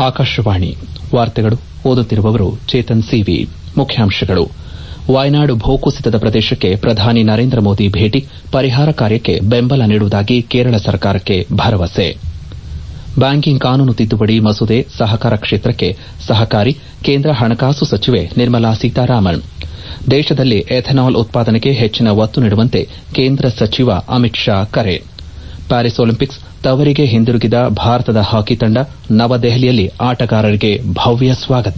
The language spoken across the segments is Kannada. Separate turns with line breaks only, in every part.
ಆಕಾಶವಾಣಿ ವಾರ್ತೆಗಳು ಓದುತ್ತಿರುವವರು ಚೇತನ್ ಸಿವಿ ಮುಖ್ಯಾಂಶಗಳು ವಯನಾಡು ಭೂಕುಸಿತದ ಪ್ರದೇಶಕ್ಕೆ ಪ್ರಧಾನಿ ನರೇಂದ್ರ ಮೋದಿ ಭೇಟಿ ಪರಿಹಾರ ಕಾರ್ಯಕ್ಕೆ ಬೆಂಬಲ ನೀಡುವುದಾಗಿ ಕೇರಳ ಸರ್ಕಾರಕ್ಕೆ ಭರವಸೆ ಬ್ಯಾಂಕಿಂಗ್ ಕಾನೂನು ತಿದ್ದುಪಡಿ ಮಸೂದೆ ಸಹಕಾರ ಕ್ಷೇತ್ರಕ್ಕೆ ಸಹಕಾರಿ ಕೇಂದ್ರ ಹಣಕಾಸು ಸಚಿವೆ ನಿರ್ಮಲಾ ಸೀತಾರಾಮನ್ ದೇಶದಲ್ಲಿ ಎಥೆನಾಲ್ ಉತ್ಪಾದನೆಗೆ ಹೆಚ್ಚಿನ ಒತ್ತು ನೀಡುವಂತೆ ಕೇಂದ್ರ ಸಚಿವ ಅಮಿತ್ ಶಾ ಕರೆ ಪ್ಯಾರಿಸ್ ಒಲಿಂಪಿಕ್ಸ್ ತವರಿಗೆ ಹಿಂದಿರುಗಿದ ಭಾರತದ ಹಾಕಿ ತಂಡ ನವದೆಹಲಿಯಲ್ಲಿ ಆಟಗಾರರಿಗೆ ಭವ್ಯ ಸ್ವಾಗತ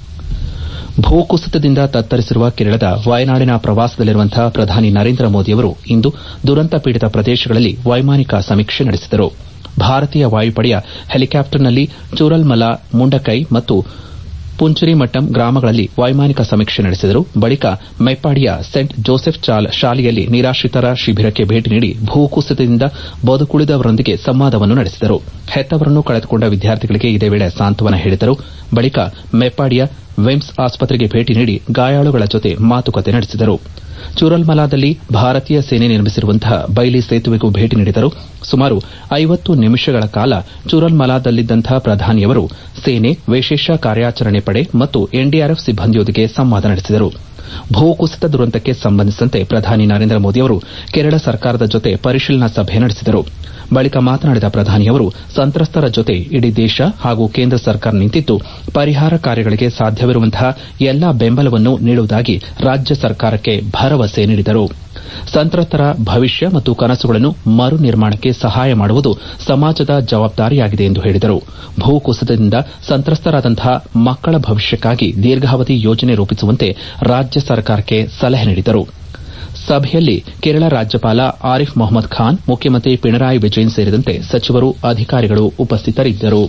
ಭೂಕುಸಿತದಿಂದ ತತ್ತರಿಸಿರುವ ಕೇರಳದ ವಯನಾಡಿನ ಪ್ರವಾಸದಲ್ಲಿರುವಂತಹ ಪ್ರಧಾನಿ ನರೇಂದ್ರ ಮೋದಿಯವರು ಇಂದು ದುರಂತ ಪೀಡಿತ ಪ್ರದೇಶಗಳಲ್ಲಿ ವೈಮಾನಿಕ ಸಮೀಕ್ಷೆ ನಡೆಸಿದರು ಭಾರತೀಯ ವಾಯುಪಡೆಯ ಹೆಲಿಕಾಪ್ಟರ್ನಲ್ಲಿ ಚೂರಲ್ಮಲ ಮುಂಡಕೈ ಮತ್ತು ಪುಂಚರಿಮಟ್ಟಂ ಗ್ರಾಮಗಳಲ್ಲಿ ವೈಮಾನಿಕ ಸಮೀಕ್ಷೆ ನಡೆಸಿದರು ಬಳಿಕ ಮೆಪ್ಪಾಡಿಯ ಸೆಂಟ್ ಜೋಸೆಫ್ ಶಾಲೆಯಲ್ಲಿ ನಿರಾಶ್ರಿತರ ಶಿಬಿರಕ್ಕೆ ಭೇಟಿ ನೀಡಿ ಭೂಕುಸಿತದಿಂದ ಬದುಕುಳಿದವರೊಂದಿಗೆ ಸಂವಾದವನ್ನು ನಡೆಸಿದರು ಹೆತ್ತವರನ್ನು ಕಳೆದುಕೊಂಡ ವಿದ್ಯಾರ್ಥಿಗಳಿಗೆ ಇದೇ ವೇಳೆ ಸಾಂತ್ವನ ಹೇಳಿದರು ಬಳಿಕ ಮೆಪ್ಪಾಡಿಯ ವಿಮ್ಸ್ ಆಸ್ಪತ್ರೆಗೆ ಭೇಟಿ ನೀಡಿ ಗಾಯಾಳುಗಳ ಜೊತೆ ಮಾತುಕತೆ ನಡೆಸಿದರು ಚೂರಲ್ಮಲಾದಲ್ಲಿ ಭಾರತೀಯ ಸೇನೆ ನಿರ್ಮಿಸಿರುವಂತಹ ಬೈಲಿ ಸೇತುವೆಗೂ ಭೇಟಿ ನೀಡಿದರು ಸುಮಾರು ಐವತ್ತು ನಿಮಿಷಗಳ ಕಾಲ ಚೂರಲ್ಮಲಾದಲ್ಲಿದ್ದಂತಹ ಪ್ರಧಾನಿಯವರು ಸೇನೆ ವಿಶೇಷ ಕಾರ್ಯಾಚರಣೆ ಪಡೆ ಮತ್ತು ಎನ್ಡಿಆರ್ಎಫ್ ಸಿಬ್ಬಂದಿಯೊಂದಿಗೆ ಸಂವಾದ ನಡೆಸಿದರು ಭೂಕುಸಿತ ದುರಂತಕ್ಕೆ ಸಂಬಂಧಿಸಿದಂತೆ ಪ್ರಧಾನಿ ನರೇಂದ್ರ ಮೋದಿಯವರು ಕೇರಳ ಸರ್ಕಾರದ ಜೊತೆ ಪರಿಶೀಲನಾ ಸಭೆ ನಡೆಸಿದರು ಬಳಿಕ ಮಾತನಾಡಿದ ಪ್ರಧಾನಿಯವರು ಸಂತ್ರಸ್ತರ ಜೊತೆ ಇಡೀ ದೇಶ ಹಾಗೂ ಕೇಂದ್ರ ಸರ್ಕಾರ ನಿಂತಿದ್ದು ಪರಿಹಾರ ಕಾರ್ಯಗಳಿಗೆ ಸಾಧ್ಯವಿರುವಂತಹ ಎಲ್ಲಾ ಬೆಂಬಲವನ್ನು ನೀಡುವುದಾಗಿ ರಾಜ್ಯ ಸರ್ಕಾರಕ್ಕೆ ಭರವಸೆ ನೀಡಿದರು ಸಂತ್ರಸ್ತರ ಭವಿಷ್ಯ ಮತ್ತು ಕನಸುಗಳನ್ನು ಮರು ನಿರ್ಮಾಣಕ್ಕೆ ಸಹಾಯ ಮಾಡುವುದು ಸಮಾಜದ ಜವಾಬ್ದಾರಿಯಾಗಿದೆ ಎಂದು ಹೇಳಿದರು ಭೂಕುಸಿತದಿಂದ ಸಂತ್ರಸ್ತರಾದಂತಹ ಮಕ್ಕಳ ಭವಿಷ್ಯಕ್ಕಾಗಿ ದೀರ್ಘಾವಧಿ ಯೋಜನೆ ರೂಪಿಸುವಂತೆ ರಾಜ್ಯ ಸರ್ಕಾರಕ್ಕೆ ಸಲಹೆ ನೀಡಿದರು ಸಭೆಯಲ್ಲಿ ಕೇರಳ ರಾಜ್ಯಪಾಲ ಆರಿಫ್ ಮೊಹಮ್ಮದ್ ಖಾನ್ ಮುಖ್ಯಮಂತ್ರಿ ಪಿಣರಾಯಿ ವಿಜಯನ್ ಸೇರಿದಂತೆ ಸಚಿವರು ಅಧಿಕಾರಿಗಳು ಉಪಸ್ಥಿತರಿದ್ದರು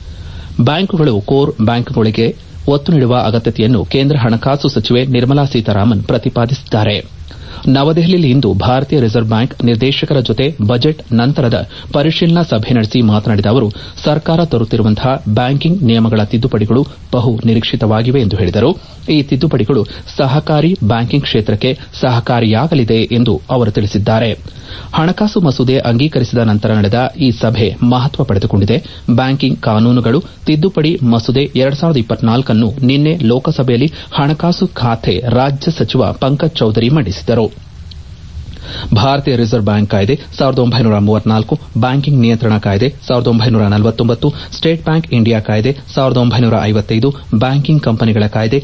ಬ್ಯಾಂಕುಗಳು ಕೋರ್ ಬ್ಯಾಂಕ್ಗಳಿಗೆ ಒತ್ತು ನೀಡುವ ಅಗತ್ಯತೆಯನ್ನು ಕೇಂದ್ರ ಹಣಕಾಸು ಸಚಿವೆ ನಿರ್ಮಲಾ ಸೀತಾರಾಮನ್ ಪ್ರತಿಪಾದಿಸಿದ್ದಾರೆ ನವದೆಹಲಿಯಲ್ಲಿ ಇಂದು ಭಾರತೀಯ ರಿಸರ್ವ್ ಬ್ಯಾಂಕ್ ನಿರ್ದೇಶಕರ ಜೊತೆ ಬಜೆಟ್ ನಂತರದ ಪರಿಶೀಲನಾ ಸಭೆ ನಡೆಸಿ ಮಾತನಾಡಿದ ಅವರು ಸರ್ಕಾರ ತರುತ್ತಿರುವಂತಹ ಬ್ಯಾಂಕಿಂಗ್ ನಿಯಮಗಳ ತಿದ್ದುಪಡಿಗಳು ಬಹು ನಿರೀಕ್ಷಿತವಾಗಿವೆ ಎಂದು ಹೇಳಿದರು ಈ ತಿದ್ದುಪಡಿಗಳು ಸಹಕಾರಿ ಬ್ಯಾಂಕಿಂಗ್ ಕ್ಷೇತ್ರಕ್ಕೆ ಸಹಕಾರಿಯಾಗಲಿದೆ ಎಂದು ಅವರು ತಿಳಿಸಿದ್ದಾರೆ ಹಣಕಾಸು ಮಸೂದೆ ಅಂಗೀಕರಿಸಿದ ನಂತರ ನಡೆದ ಈ ಸಭೆ ಮಹತ್ವ ಪಡೆದುಕೊಂಡಿದೆ ಬ್ಯಾಂಕಿಂಗ್ ಕಾನೂನುಗಳು ತಿದ್ದುಪಡಿ ಮಸೂದೆ ಅನ್ನು ನಿನ್ನೆ ಲೋಕಸಭೆಯಲ್ಲಿ ಹಣಕಾಸು ಖಾತೆ ರಾಜ್ಯ ಸಚಿವ ಪಂಕಜ್ ಚೌಧರಿ ಮಂಡಿಸಿದರು ಭಾರತೀಯ ರಿಸರ್ವ್ ಬ್ಯಾಂಕ್ ಕಾಯ್ದೆ ಬ್ಯಾಂಕಿಂಗ್ ನಿಯಂತ್ರಣ ಕಾಯ್ದೆ ಸ್ಟೇಟ್ ಬ್ಯಾಂಕ್ ಇಂಡಿಯಾ ಕಾಯ್ದೆ ಬ್ಯಾಂಕಿಂಗ್ ಕಂಪನಿಗಳ ಕಾಯ್ದೆ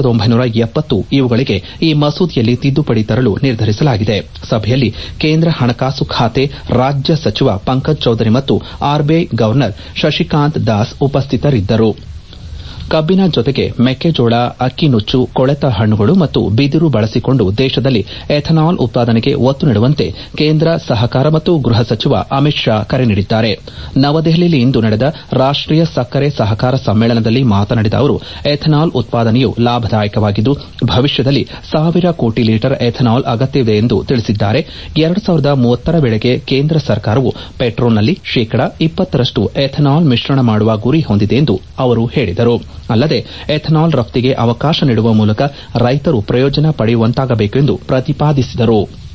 ಇವುಗಳಿಗೆ ಈ ಮಸೂದೆಯಲ್ಲಿ ತಿದ್ದುಪಡಿ ತರಲು ನಿರ್ಧರಿಸಲಾಗಿದೆ ಸಭೆಯಲ್ಲಿ ಕೇಂದ್ರ ಹಣಕಾಸು ಖಾತೆ ರಾಜ್ಯ ಸಚಿವ ಪಂಕಜ್ ಚೌಧರಿ ಮತ್ತು ಆರ್ಬಿಐ ಗವರ್ನರ್ ಶಶಿಕಾಂತ್ ದಾಸ್ ಉಪಸ್ಥಿತರಿದ್ದರು ಕಬ್ಬಿನ ಜೊತೆಗೆ ಮೆಕ್ಕೆಜೋಳ ಅಕ್ಕಿ ನುಚ್ಚು ಕೊಳೆತ ಹಣ್ಣುಗಳು ಮತ್ತು ಬಿದಿರು ಬಳಸಿಕೊಂಡು ದೇಶದಲ್ಲಿ ಎಥೆನಾಲ್ ಉತ್ಪಾದನೆಗೆ ಒತ್ತು ನೀಡುವಂತೆ ಕೇಂದ್ರ ಸಹಕಾರ ಮತ್ತು ಗೃಹ ಸಚಿವ ಅಮಿತ್ ಶಾ ಕರೆ ನೀಡಿದ್ದಾರೆ ನವದೆಹಲಿಯಲ್ಲಿ ಇಂದು ನಡೆದ ರಾಷ್ಟೀಯ ಸಕ್ಕರೆ ಸಹಕಾರ ಸಮ್ಮೇಳನದಲ್ಲಿ ಮಾತನಾಡಿದ ಅವರು ಎಥೆನಾಲ್ ಉತ್ಪಾದನೆಯು ಲಾಭದಾಯಕವಾಗಿದ್ದು ಭವಿಷ್ಯದಲ್ಲಿ ಸಾವಿರ ಕೋಟಿ ಲೀಟರ್ ಎಥೆನಾಲ್ ಅಗತ್ಯವಿದೆ ಎಂದು ತಿಳಿಸಿದ್ದಾರೆ ರ ವೇಳೆಗೆ ಕೇಂದ್ರ ಸರ್ಕಾರವು ಪೆಟ್ರೋಲ್ನಲ್ಲಿ ಶೇಕಡ ಇಪ್ಪತ್ತರಷ್ಟು ಎಥೆನಾಲ್ ಮಿಶ್ರಣ ಮಾಡುವ ಗುರಿ ಹೊಂದಿದೆ ಎಂದು ಅವರು ಹೇಳಿದರು ಅಲ್ಲದೆ ಎಥೆನಾಲ್ ರಫ್ತಿಗೆ ಅವಕಾಶ ನೀಡುವ ಮೂಲಕ ರೈತರು ಪ್ರಯೋಜನ ಪಡೆಯುವಂತಾಗಬೇಕು ಎಂದು ಪ್ರತಿಪಾದಿಸಿದರು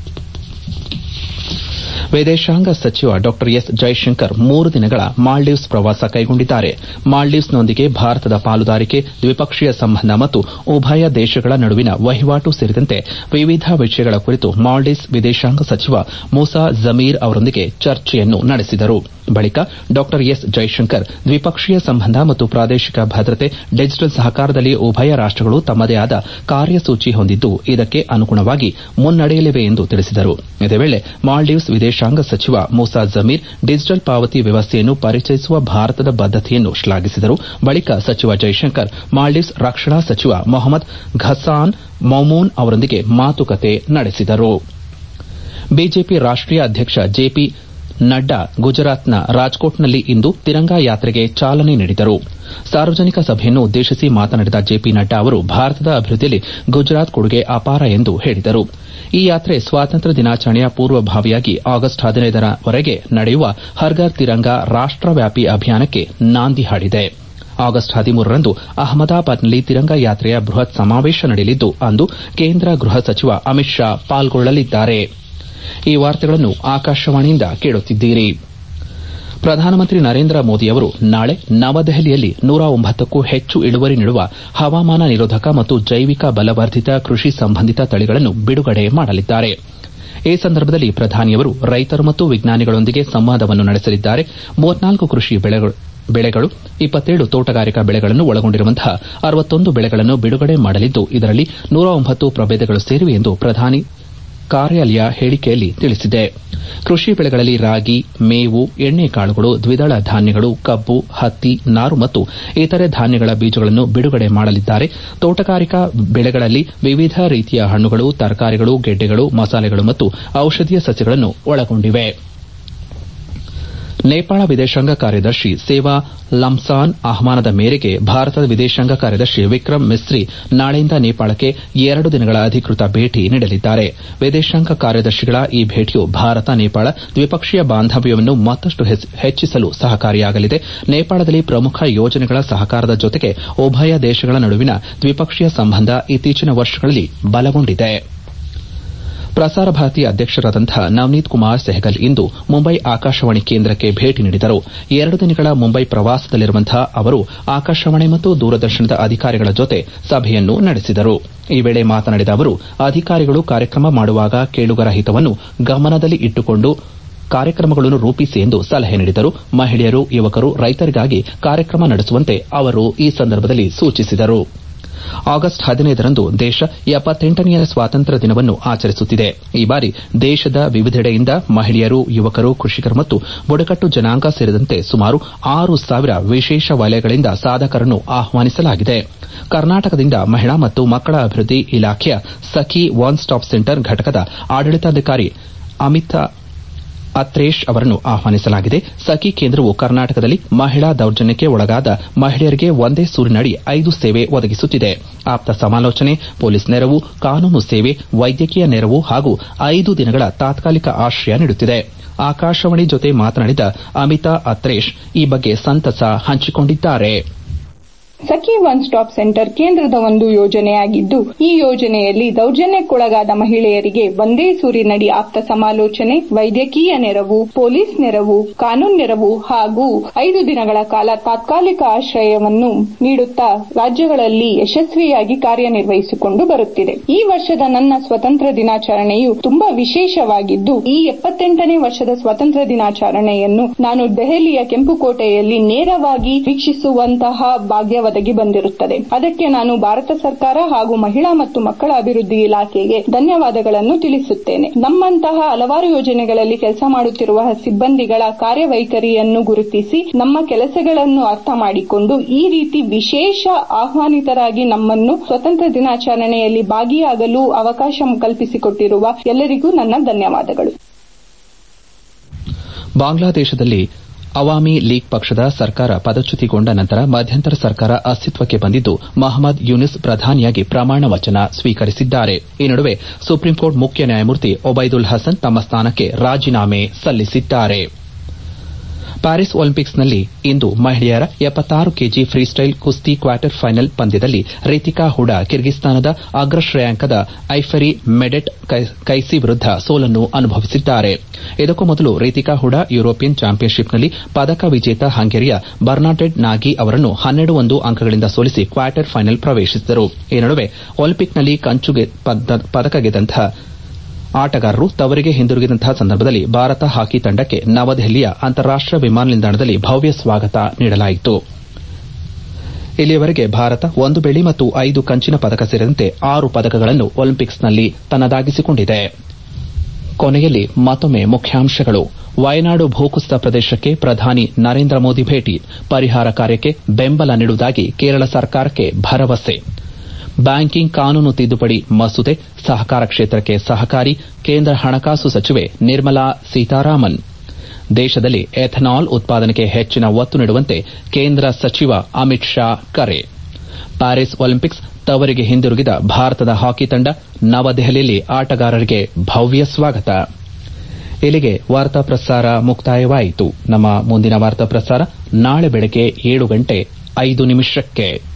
ವಿದೇಶಾಂಗ ಸಚಿವ ಡಾ ಎಸ್ ಜೈಶಂಕರ್ ಮೂರು ದಿನಗಳ ಮಾಲ್ಡೀವ್ಸ್ ಪ್ರವಾಸ ಕೈಗೊಂಡಿದ್ದಾರೆ ಮಾಲ್ಡೀವ್ಸ್ನೊಂದಿಗೆ ಭಾರತದ ಪಾಲುದಾರಿಕೆ ದ್ವಿಪಕ್ಷೀಯ ಸಂಬಂಧ ಮತ್ತು ಉಭಯ ದೇಶಗಳ ನಡುವಿನ ವಹಿವಾಟು ಸೇರಿದಂತೆ ವಿವಿಧ ವಿಷಯಗಳ ಕುರಿತು ಮಾಲ್ಡೀವ್ಸ್ ವಿದೇಶಾಂಗ ಸಚಿವ ಮೂಸಾ ಜಮೀರ್ ಅವರೊಂದಿಗೆ ಚರ್ಚೆಯನ್ನು ನಡೆಸಿದರು ಬಳಿಕ ಡಾ ಎಸ್ ಜೈಶಂಕರ್ ದ್ವಿಪಕ್ಷೀಯ ಸಂಬಂಧ ಮತ್ತು ಪ್ರಾದೇಶಿಕ ಭದ್ರತೆ ಡಿಜಿಟಲ್ ಸಹಕಾರದಲ್ಲಿ ಉಭಯ ರಾಷ್ಟಗಳು ತಮ್ಮದೇ ಆದ ಕಾರ್ಯಸೂಚಿ ಹೊಂದಿದ್ದು ಇದಕ್ಕೆ ಅನುಗುಣವಾಗಿ ಮುನ್ನಡೆಯಲಿವೆ ಎಂದು ತಿಳಿಸಿದರು ಇದೇ ವೇಳೆ ಮಾಲ್ಡೀವ್ಸ್ ವಿದೇಶಾಂಗ ಸಚಿವ ಮೂಸಾ ಜಮೀರ್ ಡಿಜಿಟಲ್ ಪಾವತಿ ವ್ಯವಸ್ಥೆಯನ್ನು ಪರಿಚಯಿಸುವ ಭಾರತದ ಬದ್ದತೆಯನ್ನು ಶ್ಲಾಘಿಸಿದರು ಬಳಿಕ ಸಚಿವ ಜೈಶಂಕರ್ ಮಾಲ್ಡೀವ್ಸ್ ರಕ್ಷಣಾ ಸಚಿವ ಮೊಹಮ್ಮದ್ ಘಸಾನ್ ಮೌಮೂನ್ ಅವರೊಂದಿಗೆ ಮಾತುಕತೆ ನಡೆಸಿದರು ಬಿಜೆಪಿ ರಾಷ್ಟೀಯ ಅಧ್ಯಕ್ಷ ಜೆಪಿ ನಡ್ಡಾ ಗುಜರಾತ್ನ ರಾಜ್ಕೋಟ್ನಲ್ಲಿ ಇಂದು ತಿರಂಗಾ ಯಾತ್ರೆಗೆ ಚಾಲನೆ ನೀಡಿದರು ಸಾರ್ವಜನಿಕ ಸಭೆಯನ್ನು ಉದ್ದೇಶಿಸಿ ಮಾತನಾಡಿದ ಜೆಪಿ ನಡ್ಡಾ ಅವರು ಭಾರತದ ಅಭಿವೃದ್ದಿಯಲ್ಲಿ ಗುಜರಾತ್ ಕೊಡುಗೆ ಅಪಾರ ಎಂದು ಹೇಳಿದರು ಈ ಯಾತ್ರೆ ಸ್ವಾತಂತ್ರ್ಯ ದಿನಾಚರಣೆಯ ಪೂರ್ವಭಾವಿಯಾಗಿ ಆಗಸ್ಟ್ ಹದಿನೈದರವರೆಗೆ ನಡೆಯುವ ಹರ್ ಘರ್ ತಿರಂಗಾ ರಾಷ್ಟವ್ಯಾಪಿ ಅಭಿಯಾನಕ್ಕೆ ನಾಂದಿ ಹಾಡಿದೆ ಆಗಸ್ಟ್ ಹದಿಮೂರರಂದು ಅಹಮದಾಬಾದ್ನಲ್ಲಿ ತಿರಂಗ ಯಾತ್ರೆಯ ಬೃಹತ್ ಸಮಾವೇಶ ನಡೆಯಲಿದ್ದು ಅಂದು ಕೇಂದ್ರ ಗೃಹ ಸಚಿವ ಅಮಿತ್ ಶಾ ಪಾಲ್ಗೊಳ್ಳಲಿದ್ದಾರೆ ಈ ವಾರ್ತೆಗಳನ್ನು ಆಕಾಶವಾಣಿಯಿಂದ ಕೇಳುತ್ತಿದ್ದೀರಿ ಪ್ರಧಾನಮಂತ್ರಿ ನರೇಂದ್ರ ಮೋದಿಯವರು ನಾಳೆ ನವದೆಹಲಿಯಲ್ಲಿ ನೂರ ಒಂಬತ್ತಕ್ಕೂ ಹೆಚ್ಚು ಇಳುವರಿ ನೀಡುವ ಹವಾಮಾನ ನಿರೋಧಕ ಮತ್ತು ಜೈವಿಕ ಬಲವರ್ಧಿತ ಕೃಷಿ ಸಂಬಂಧಿತ ತಳಿಗಳನ್ನು ಬಿಡುಗಡೆ ಮಾಡಲಿದ್ದಾರೆ ಈ ಸಂದರ್ಭದಲ್ಲಿ ಪ್ರಧಾನಿಯವರು ರೈತರು ಮತ್ತು ವಿಜ್ಞಾನಿಗಳೊಂದಿಗೆ ಸಂವಾದವನ್ನು ನಡೆಸಲಿದ್ದಾರೆ ಮೂವತ್ನಾಲ್ಕು ಕೃಷಿ ಬೆಳೆಗಳು ಇಪ್ಪತ್ತೇಳು ತೋಟಗಾರಿಕಾ ಬೆಳೆಗಳನ್ನು ಒಳಗೊಂಡಿರುವಂತಹ ಅರವತ್ತೊಂದು ಬೆಳೆಗಳನ್ನು ಬಿಡುಗಡೆ ಮಾಡಲಿದ್ದು ಇದರಲ್ಲಿ ನೂರ ಒಂಬತ್ತು ಪ್ರಭೇದಗಳು ಸೇರಿವೆ ಎಂದು ಪ್ರಧಾನಿ ಕಾರ್ಯಾಲಯ ಹೇಳಿಕೆಯಲ್ಲಿ ತಿಳಿಸಿದೆ ಕೃಷಿ ಬೆಳೆಗಳಲ್ಲಿ ರಾಗಿ ಮೇವು ಎಣ್ಣೆಕಾಳುಗಳು ದ್ವಿದಳ ಧಾನ್ಯಗಳು ಕಬ್ಬು ಹತ್ತಿ ನಾರು ಮತ್ತು ಇತರೆ ಧಾನ್ಯಗಳ ಬೀಜಗಳನ್ನು ಬಿಡುಗಡೆ ಮಾಡಲಿದ್ದಾರೆ ತೋಟಗಾರಿಕಾ ಬೆಳೆಗಳಲ್ಲಿ ವಿವಿಧ ರೀತಿಯ ಹಣ್ಣುಗಳು ತರಕಾರಿಗಳು ಗೆಡ್ಡೆಗಳು ಮಸಾಲೆಗಳು ಮತ್ತು ಔಷಧೀಯ ಸಸ್ಯಗಳನ್ನು ಒಳಗೊಂಡಿವೆ ನೇಪಾಳ ವಿದೇಶಾಂಗ ಕಾರ್ಯದರ್ಶಿ ಸೇವಾ ಲಮ್ಸಾನ್ ಆಹ್ವಾನದ ಮೇರೆಗೆ ಭಾರತದ ವಿದೇಶಾಂಗ ಕಾರ್ಯದರ್ಶಿ ವಿಕ್ರಮ್ ಮಿಸ್ರಿ ನಾಳೆಯಿಂದ ನೇಪಾಳಕ್ಕೆ ಎರಡು ದಿನಗಳ ಅಧಿಕೃತ ಭೇಟಿ ನೀಡಲಿದ್ದಾರೆ ವಿದೇಶಾಂಗ ಕಾರ್ಯದರ್ಶಿಗಳ ಈ ಭೇಟಿಯು ಭಾರತ ನೇಪಾಳ ದ್ವಿಪಕ್ಷೀಯ ಬಾಂಧವ್ಯವನ್ನು ಮತ್ತಷ್ಟು ಹೆಚ್ಚಿಸಲು ಸಹಕಾರಿಯಾಗಲಿದೆ ನೇಪಾಳದಲ್ಲಿ ಪ್ರಮುಖ ಯೋಜನೆಗಳ ಸಹಕಾರದ ಜೊತೆಗೆ ಉಭಯ ದೇಶಗಳ ನಡುವಿನ ದ್ವಿಪಕ್ಷೀಯ ಸಂಬಂಧ ಇತ್ತೀಚಿನ ವರ್ಷಗಳಲ್ಲಿ ಬಲಗೊಂಡಿದೆ ಪ್ರಸಾರ ಭಾರತಿ ಅಧ್ಯಕ್ಷರಾದಂತಹ ನವನೀತ್ ಕುಮಾರ್ ಸೆಹಗಲ್ ಇಂದು ಮುಂಬೈ ಆಕಾಶವಾಣಿ ಕೇಂದ್ರಕ್ಕೆ ಭೇಟಿ ನೀಡಿದರು ಎರಡು ದಿನಗಳ ಮುಂಬೈ ಪ್ರವಾಸದಲ್ಲಿರುವಂತಹ ಅವರು ಆಕಾಶವಾಣಿ ಮತ್ತು ದೂರದರ್ಶನದ ಅಧಿಕಾರಿಗಳ ಜೊತೆ ಸಭೆಯನ್ನು ನಡೆಸಿದರು ಈ ವೇಳೆ ಮಾತನಾಡಿದ ಅವರು ಅಧಿಕಾರಿಗಳು ಕಾರ್ಯಕ್ರಮ ಮಾಡುವಾಗ ಕೇಳುಗರ ಹಿತವನ್ನು ಗಮನದಲ್ಲಿ ಇಟ್ಟುಕೊಂಡು ಕಾರ್ಯಕ್ರಮಗಳನ್ನು ರೂಪಿಸಿ ಎಂದು ಸಲಹೆ ನೀಡಿದರು ಮಹಿಳೆಯರು ಯುವಕರು ರೈತರಿಗಾಗಿ ಕಾರ್ಯಕ್ರಮ ನಡೆಸುವಂತೆ ಅವರು ಈ ಸಂದರ್ಭದಲ್ಲಿ ಸೂಚಿಸಿದರು ಆಗಸ್ಟ್ ಹದಿನೈದರಂದು ದೇಶ ಎಪ್ಪತ್ತೆಂಟನೆಯ ಸ್ವಾತಂತ್ರ್ಯ ದಿನವನ್ನು ಆಚರಿಸುತ್ತಿದೆ ಈ ಬಾರಿ ದೇಶದ ವಿವಿಧೆಡೆಯಿಂದ ಮಹಿಳೆಯರು ಯುವಕರು ಕೃಷಿಕರು ಮತ್ತು ಬುಡಕಟ್ಟು ಜನಾಂಗ ಸೇರಿದಂತೆ ಸುಮಾರು ಆರು ಸಾವಿರ ವಿಶೇಷ ವಲಯಗಳಿಂದ ಸಾಧಕರನ್ನು ಆಹ್ವಾನಿಸಲಾಗಿದೆ ಕರ್ನಾಟಕದಿಂದ ಮಹಿಳಾ ಮತ್ತು ಮಕ್ಕಳ ಅಭಿವೃದ್ಧಿ ಇಲಾಖೆಯ ಸಖಿ ಒನ್ ಸ್ಟಾಪ್ ಸೆಂಟರ್ ಘಟಕದ ಆಡಳಿತಾಧಿಕಾರಿ ಅಮಿತಾ ಅತ್ರೇಶ್ ಅವರನ್ನು ಆಹ್ವಾನಿಸಲಾಗಿದೆ ಸಖಿ ಕೇಂದ್ರವು ಕರ್ನಾಟಕದಲ್ಲಿ ಮಹಿಳಾ ದೌರ್ಜನ್ಯಕ್ಕೆ ಒಳಗಾದ ಮಹಿಳೆಯರಿಗೆ ಒಂದೇ ಸೂರಿನಡಿ ಐದು ಸೇವೆ ಒದಗಿಸುತ್ತಿದೆ ಆಪ್ತ ಸಮಾಲೋಚನೆ ಪೊಲೀಸ್ ನೆರವು ಕಾನೂನು ಸೇವೆ ವೈದ್ಯಕೀಯ ನೆರವು ಹಾಗೂ ಐದು ದಿನಗಳ ತಾತ್ಕಾಲಿಕ ಆಶ್ರಯ ನೀಡುತ್ತಿದೆ ಆಕಾಶವಾಣಿ ಜೊತೆ ಮಾತನಾಡಿದ ಅಮಿತಾ ಅತ್ರೇಶ್ ಈ ಬಗ್ಗೆ ಸಂತಸ ಹಂಚಿಕೊಂಡಿದ್ದಾರೆ
ಸಖಿ ಒನ್ ಸ್ಟಾಪ್ ಸೆಂಟರ್ ಕೇಂದ್ರದ ಒಂದು ಯೋಜನೆಯಾಗಿದ್ದು ಈ ಯೋಜನೆಯಲ್ಲಿ ದೌರ್ಜನ್ಯಕ್ಕೊಳಗಾದ ಮಹಿಳೆಯರಿಗೆ ಒಂದೇ ಸೂರಿನಡಿ ಆಪ್ತ ಸಮಾಲೋಚನೆ ವೈದ್ಯಕೀಯ ನೆರವು ಪೊಲೀಸ್ ನೆರವು ಕಾನೂನು ನೆರವು ಹಾಗೂ ಐದು ದಿನಗಳ ಕಾಲ ತಾತ್ಕಾಲಿಕ ಆಶ್ರಯವನ್ನು ನೀಡುತ್ತಾ ರಾಜ್ಯಗಳಲ್ಲಿ ಯಶಸ್ವಿಯಾಗಿ ಕಾರ್ಯನಿರ್ವಹಿಸಿಕೊಂಡು ಬರುತ್ತಿದೆ ಈ ವರ್ಷದ ನನ್ನ ಸ್ವತಂತ್ರ ದಿನಾಚರಣೆಯು ತುಂಬಾ ವಿಶೇಷವಾಗಿದ್ದು ಈ ಎಪ್ಪತ್ತೆಂಟನೇ ವರ್ಷದ ಸ್ವಾತಂತ್ರ್ಯ ದಿನಾಚರಣೆಯನ್ನು ನಾನು ದೆಹಲಿಯ ಕೆಂಪುಕೋಟೆಯಲ್ಲಿ ನೇರವಾಗಿ ವೀಕ್ಷಿಸುವಂತಹ ಭಾಗ್ಯ ಒದಗಿ ಬಂದಿರುತ್ತದೆ ಅದಕ್ಕೆ ನಾನು ಭಾರತ ಸರ್ಕಾರ ಹಾಗೂ ಮಹಿಳಾ ಮತ್ತು ಮಕ್ಕಳ ಅಭಿವೃದ್ಧಿ ಇಲಾಖೆಗೆ ಧನ್ಯವಾದಗಳನ್ನು ತಿಳಿಸುತ್ತೇನೆ ನಮ್ಮಂತಹ ಹಲವಾರು ಯೋಜನೆಗಳಲ್ಲಿ ಕೆಲಸ ಮಾಡುತ್ತಿರುವ ಸಿಬ್ಬಂದಿಗಳ ಕಾರ್ಯವೈಖರಿಯನ್ನು ಗುರುತಿಸಿ ನಮ್ಮ ಕೆಲಸಗಳನ್ನು ಅರ್ಥ ಮಾಡಿಕೊಂಡು ಈ ರೀತಿ ವಿಶೇಷ ಆಹ್ವಾನಿತರಾಗಿ ನಮ್ಮನ್ನು ಸ್ವತಂತ್ರ ದಿನಾಚರಣೆಯಲ್ಲಿ ಭಾಗಿಯಾಗಲು ಅವಕಾಶ ಕಲ್ಪಿಸಿಕೊಟ್ಟಿರುವ ಎಲ್ಲರಿಗೂ ನನ್ನ ಧನ್ಯವಾದಗಳು
ಬಾಂಗ್ಲಾದೇಶದಲ್ಲಿ ಅವಾಮಿ ಲೀಗ್ ಪಕ್ಷದ ಸರ್ಕಾರ ಪದಚ್ಯುತಿಗೊಂಡ ನಂತರ ಮಧ್ಯಂತರ ಸರ್ಕಾರ ಅಸ್ತಿತ್ವಕ್ಕೆ ಬಂದಿದ್ದು ಮಹಮ್ಮದ್ ಯೂನಿಸ್ ಪ್ರಧಾನಿಯಾಗಿ ಪ್ರಮಾಣ ವಚನ ಸ್ವೀಕರಿಸಿದ್ದಾರೆ ಈ ನಡುವೆ ಸುಪ್ರೀಂಕೋರ್ಟ್ ಮುಖ್ಯ ನ್ಯಾಯಮೂರ್ತಿ ಒಬೈದುಲ್ ಹಸನ್ ತಮ್ಮ ಸ್ಥಾನಕ್ಕೆ ರಾಜೀನಾಮೆ ಸಲ್ಲಿಸಿದ್ದಾರೆ ಪ್ಯಾರಿಸ್ ಒಲಿಂಪಿಕ್ಸ್ನಲ್ಲಿ ಇಂದು ಮಹಿಳೆಯರ ಎಪ್ಪತ್ತಾರು ಕೆಜಿ ಫ್ರೀಸ್ಟೈಲ್ ಕುಸ್ತಿ ಕ್ವಾರ್ಟರ್ ಫೈನಲ್ ಪಂದ್ಯದಲ್ಲಿ ರಿತಿಕಾ ಹುಡಾ ಕಿರ್ಗಿಸ್ತಾನದ ಅಗ್ರ ಶ್ರೇಯಾಂಕದ ಐಫರಿ ಮೆಡೆಟ್ ಕೈಸಿ ವಿರುದ್ದ ಸೋಲನ್ನು ಅನುಭವಿಸಿದ್ದಾರೆ ಇದಕ್ಕೂ ಮೊದಲು ರಿತಿಕಾ ಹುಡಾ ಯುರೋಪಿಯನ್ ಚಾಂಪಿಯನ್ಶಿಪ್ನಲ್ಲಿ ಪದಕ ವಿಜೇತ ಹಂಗೇರಿಯ ಬರ್ನಾಡೆಟ್ ನಾಗಿ ಅವರನ್ನು ಹನ್ನೆರಡು ಒಂದು ಅಂಕಗಳಿಂದ ಸೋಲಿಸಿ ಕ್ವಾರ್ಟರ್ ಫೈನಲ್ ಪ್ರವೇಶಿಸಿದರು ಈ ನಡುವೆ ಒಲಿಂಪಿಕ್ನಲ್ಲಿ ಕಂಚು ಪದಕ ಗೆದ್ದಂತಹ ಆಟಗಾರರು ತವರಿಗೆ ಹಿಂದಿರುಗಿದಂತಹ ಸಂದರ್ಭದಲ್ಲಿ ಭಾರತ ಹಾಕಿ ತಂಡಕ್ಕೆ ನವದೆಹಲಿಯ ಅಂತಾರಾಷ್ಟ ವಿಮಾನ ನಿಲ್ದಾಣದಲ್ಲಿ ಭವ್ಯ ಸ್ವಾಗತ ನೀಡಲಾಯಿತು ಇಲ್ಲಿಯವರೆಗೆ ಭಾರತ ಒಂದು ಬೆಳ್ಳಿ ಮತ್ತು ಐದು ಕಂಚಿನ ಪದಕ ಸೇರಿದಂತೆ ಆರು ಪದಕಗಳನ್ನು ಒಲಿಂಪಿಕ್ಸ್ನಲ್ಲಿ ತನ್ನದಾಗಿಸಿಕೊಂಡಿದೆ ಕೊನೆಯಲ್ಲಿ ಮತ್ತೊಮ್ಮೆ ಮುಖ್ಯಾಂಶಗಳು ವಯನಾಡು ಭೂಕುಸಿತ ಪ್ರದೇಶಕ್ಕೆ ಪ್ರಧಾನಿ ನರೇಂದ್ರ ಮೋದಿ ಭೇಟಿ ಪರಿಹಾರ ಕಾರ್ಯಕ್ಕೆ ಬೆಂಬಲ ನೀಡುವುದಾಗಿ ಕೇರಳ ಸರ್ಕಾರಕ್ಕೆ ಭರವಸೆ ಬ್ಯಾಂಕಿಂಗ್ ಕಾನೂನು ತಿದ್ದುಪಡಿ ಮಸೂದೆ ಸಹಕಾರ ಕ್ಷೇತ್ರಕ್ಕೆ ಸಹಕಾರಿ ಕೇಂದ್ರ ಹಣಕಾಸು ಸಚಿವೆ ನಿರ್ಮಲಾ ಸೀತಾರಾಮನ್ ದೇಶದಲ್ಲಿ ಎಥನಾಲ್ ಉತ್ಪಾದನೆಗೆ ಹೆಚ್ಚಿನ ಒತ್ತು ನೀಡುವಂತೆ ಕೇಂದ್ರ ಸಚಿವ ಅಮಿತ್ ಶಾ ಕರೆ ಪ್ಯಾರಿಸ್ ಒಲಿಂಪಿಕ್ಸ್ ತವರಿಗೆ ಹಿಂದಿರುಗಿದ ಭಾರತದ ಹಾಕಿ ತಂಡ ನವದೆಹಲಿಯಲ್ಲಿ ಆಟಗಾರರಿಗೆ ಭವ್ಯ ಸ್ವಾಗತ ಇಲ್ಲಿಗೆ ವಾರ್ತಾ ಪ್ರಸಾರ ಮುಕ್ತಾಯವಾಯಿತು ನಮ್ಮ ಮುಂದಿನ ವಾರ್ತಾ ಪ್ರಸಾರ ನಾಳೆ ಬೆಳಗ್ಗೆ ಏಳು ಗಂಟೆ ಐದು ನಿಮಿಷಕ್ಕೆ